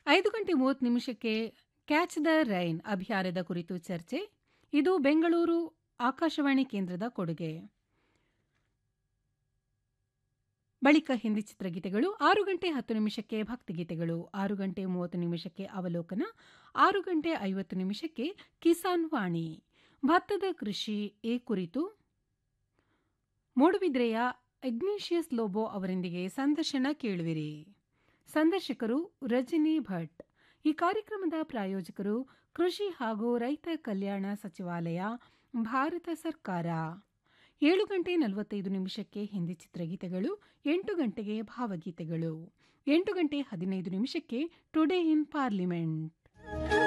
ಐದು ಗಂಟೆ ಮೂವತ್ತು ನಿಮಿಷಕ್ಕೆ ಕ್ಯಾಚ್ ದ ರೈನ್ ಅಭಿಯಾನದ ಕುರಿತು ಚರ್ಚೆ ಇದು ಬೆಂಗಳೂರು ಆಕಾಶವಾಣಿ ಕೇಂದ್ರದ ಕೊಡುಗೆ ಬಳಿಕ ಹಿಂದಿ ಚಿತ್ರಗೀತೆಗಳು ಆರು ಗಂಟೆ ಹತ್ತು ನಿಮಿಷಕ್ಕೆ ಭಕ್ತಿಗೀತೆಗಳು ಆರು ಗಂಟೆ ಮೂವತ್ತು ನಿಮಿಷಕ್ಕೆ ಅವಲೋಕನ ಆರು ಗಂಟೆ ಐವತ್ತು ನಿಮಿಷಕ್ಕೆ ಕಿಸಾನ್ ವಾಣಿ ಭತ್ತದ ಕೃಷಿ ಈ ಕುರಿತು ಮೂಡುಬಿದ್ರೆಯ ಇಗ್ನೇಷಿಯಸ್ ಲೋಬೋ ಅವರೊಂದಿಗೆ ಸಂದರ್ಶನ ಕೇಳುವಿರಿ ಸಂದರ್ಶಕರು ರಜನಿ ಭಟ್ ಈ ಕಾರ್ಯಕ್ರಮದ ಪ್ರಾಯೋಜಕರು ಕೃಷಿ ಹಾಗೂ ರೈತ ಕಲ್ಯಾಣ ಸಚಿವಾಲಯ ಭಾರತ ಸರ್ಕಾರ ಏಳು ಗಂಟೆ ನಲವತ್ತೈದು ನಿಮಿಷಕ್ಕೆ ಹಿಂದಿ ಚಿತ್ರಗೀತೆಗಳು ಎಂಟು ಗಂಟೆಗೆ ಭಾವಗೀತೆಗಳು ಎಂಟು ಗಂಟೆ ಹದಿನೈದು ನಿಮಿಷಕ್ಕೆ ಟುಡೇ ಇನ್ ಪಾರ್ಲಿಮೆಂಟ್